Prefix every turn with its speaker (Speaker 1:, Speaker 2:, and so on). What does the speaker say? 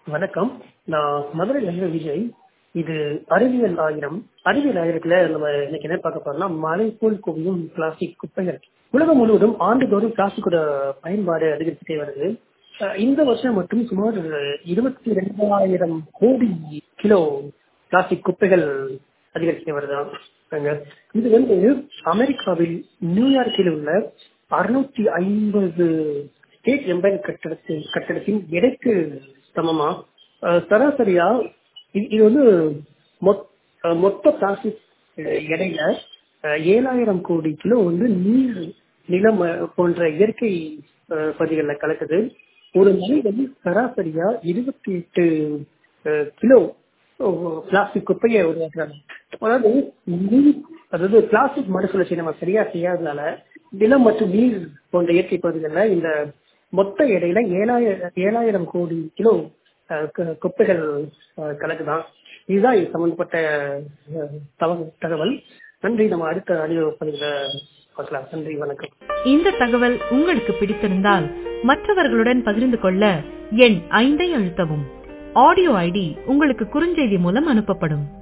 Speaker 1: வணக்கம் நான் மதுரையிலிருந்து விஜய் இது அறிவியல் ஆயிரம் அறிவியல் ஆயிரத்துல நம்ம இன்னைக்கு என்ன பார்க்க போறோம்னா மலை போல் குவியும் பிளாஸ்டிக் குப்பைகள் உலகம் முழுவதும் ஆண்டுதோறும் பிளாஸ்டிக்கோட பயன்பாடு அதிகரிச்சுட்டே வருது அஹ் இந்த வருஷம் மட்டும் சுமார் இருபத்தி ரெண்டாயிரம் கோடி கிலோ பிளாஸ்டிக் குப்பைகள் அதிகரிச்சுட்டே வருதாங்க இது வந்து அமெரிக்காவில் நியூயார்க்கில் உள்ள அறுநூத்தி ஐம்பது ஸ்டேட் எம்பையர் கட்டடத்தின் கட்டடத்தின் எடைக்கு சமமா அஹ் சராசரியா இது- இது வந்து மொத்- அஹ் மொத்த பிளாஸ்டிக் எடையில அஹ் ஏழாயிரம் கோடி கிலோ வந்து நீர் நிலம் அஹ், போன்ற இயற்கை அஹ், பகுதிகள்ல கலக்குது ஒரு மனிதன் சராசரியா இருபத்தி எட்டு அஹ், கிலோ பிளாஸ்டிக் குப்பையை உருவாக்குறாங்க அதாவது நீர் அதாவது பிளாஸ்டிக் மறுசுழற்சி நம்ம சரியா செய்யாதனால நிலம் மற்றும் நீர் போன்ற இயற்கை பகுதிகளில் இந்த மொத்த எடையில ஏழாயிரம் ஏழாயிரம் கோடி கிலோ அஹ், கு- குப்பைகள் அஹ், கலக்குதான் இதுதான் இது சம்பந்தப்பட்ட அஹ், தகவல் தகவல் நன்றி நம்ம அடுத்த ஆடியோ பதிவில் பார்க்கலாம் நன்றி வணக்கம்
Speaker 2: இந்த தகவல் உங்களுக்கு பிடித்திருந்தால் மற்றவர்களுடன் பகிர்ந்து கொள்ள எண் ஐந்தை அழுத்தவும் ஆடியோ ஐடி உங்களுக்கு குறுஞ்செய்தி மூலம் அனுப்பப்படும்